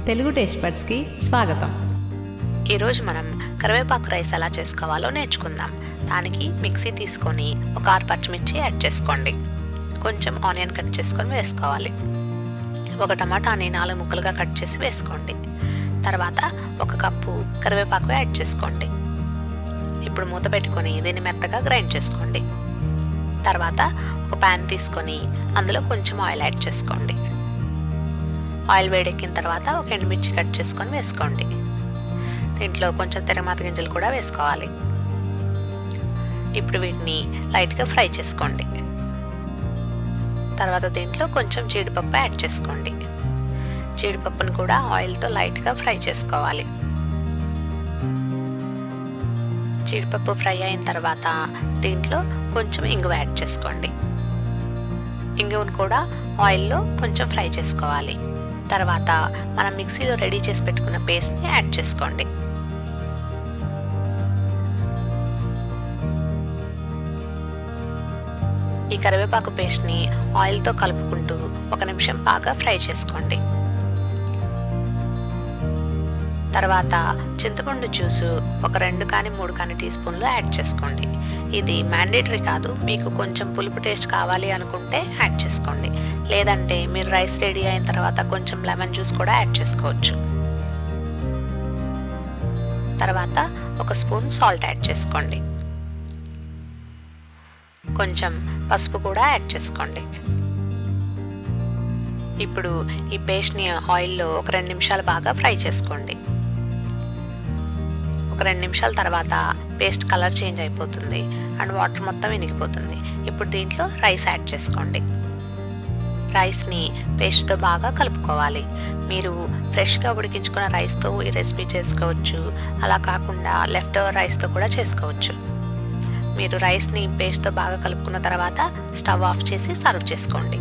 Telugu taste బడ్స్కి స్వాగతం ఈరోజు మనం కరివేపాకు రైస్ ఎలా చేసుకోవాలో నేర్చుకుందాం దానికి మిక్సీ తీసుకొని ఒక ఆరు పచ్చిమిర్చి యాడ్ చేసుకోండి కొంచెం ఆనియన్ కట్ చేసుకొని వేసుకోవాలి ఒక టమాటాని నాలుగు ముక్కలుగా కట్ చేసి వేసుకోండి తర్వాత ఒక కప్పు కరివేపాకు యాడ్ చేసుకోండి ఇప్పుడు మూత పెట్టుకొని దీన్ని మెత్తగా గ్రైండ్ చేసుకోండి తర్వాత ఒక ప్యాన్ తీసుకొని అందులో కొంచెం ఆయిల్ యాడ్ చేసుకోండి ఆయిల్ వేడెక్కిన తర్వాత ఒక ఎండుమిర్చి కట్ చేసుకొని వేసుకోండి దీంట్లో కొంచెం తెరమాత గింజలు కూడా వేసుకోవాలి ఇప్పుడు వీటిని లైట్గా ఫ్రై చేసుకోండి తర్వాత దీంట్లో కొంచెం జీడిపప్పు యాడ్ చేసుకోండి జీడిపప్పును కూడా ఆయిల్తో లైట్గా ఫ్రై చేసుకోవాలి జీడిపప్పు ఫ్రై అయిన తర్వాత దీంట్లో కొంచెం ఇంగువ యాడ్ చేసుకోండి ఇంగువను కూడా ఆయిల్లో కొంచెం ఫ్రై చేసుకోవాలి తర్వాత మనం మిక్సీలో రెడీ చేసి పెట్టుకున్న పేస్ట్ని యాడ్ చేసుకోండి ఈ కరివేపాకు పేస్ట్ని ఆయిల్తో కలుపుకుంటూ ఒక నిమిషం బాగా ఫ్రై చేసుకోండి తర్వాత చింతపండు జ్యూసు ఒక రెండు కానీ మూడు కానీ టీ స్పూన్లు యాడ్ చేసుకోండి ఇది మ్యాండేటరీ కాదు మీకు కొంచెం పులుపు టేస్ట్ కావాలి అనుకుంటే యాడ్ చేసుకోండి లేదంటే మీరు రైస్ రెడీ అయిన తర్వాత కొంచెం లెమన్ జ్యూస్ కూడా యాడ్ చేసుకోవచ్చు తర్వాత ఒక స్పూన్ సాల్ట్ యాడ్ చేసుకోండి కొంచెం పసుపు కూడా యాడ్ చేసుకోండి ఇప్పుడు ఈ పేస్ట్ని ఆయిల్లో ఒక రెండు నిమిషాలు బాగా ఫ్రై చేసుకోండి ఒక రెండు నిమిషాల తర్వాత పేస్ట్ కలర్ చేంజ్ అయిపోతుంది అండ్ వాటర్ మొత్తం ఇనిగిపోతుంది ఇప్పుడు దీంట్లో రైస్ యాడ్ చేసుకోండి రైస్ని పేస్ట్తో బాగా కలుపుకోవాలి మీరు ఫ్రెష్గా ఉడికించుకున్న రైస్తో ఈ రెసిపీ చేసుకోవచ్చు అలా కాకుండా లెఫ్ట్ ఓవర్ రైస్తో కూడా చేసుకోవచ్చు మీరు రైస్ని పేస్ట్తో బాగా కలుపుకున్న తర్వాత స్టవ్ ఆఫ్ చేసి సర్వ్ చేసుకోండి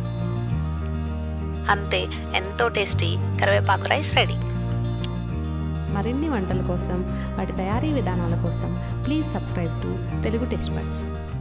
అంతే ఎంతో టేస్టీ కరివేపాకు రైస్ రెడీ మరిన్ని వంటల కోసం వాటి తయారీ విధానాల కోసం please subscribe to Telugu taste buds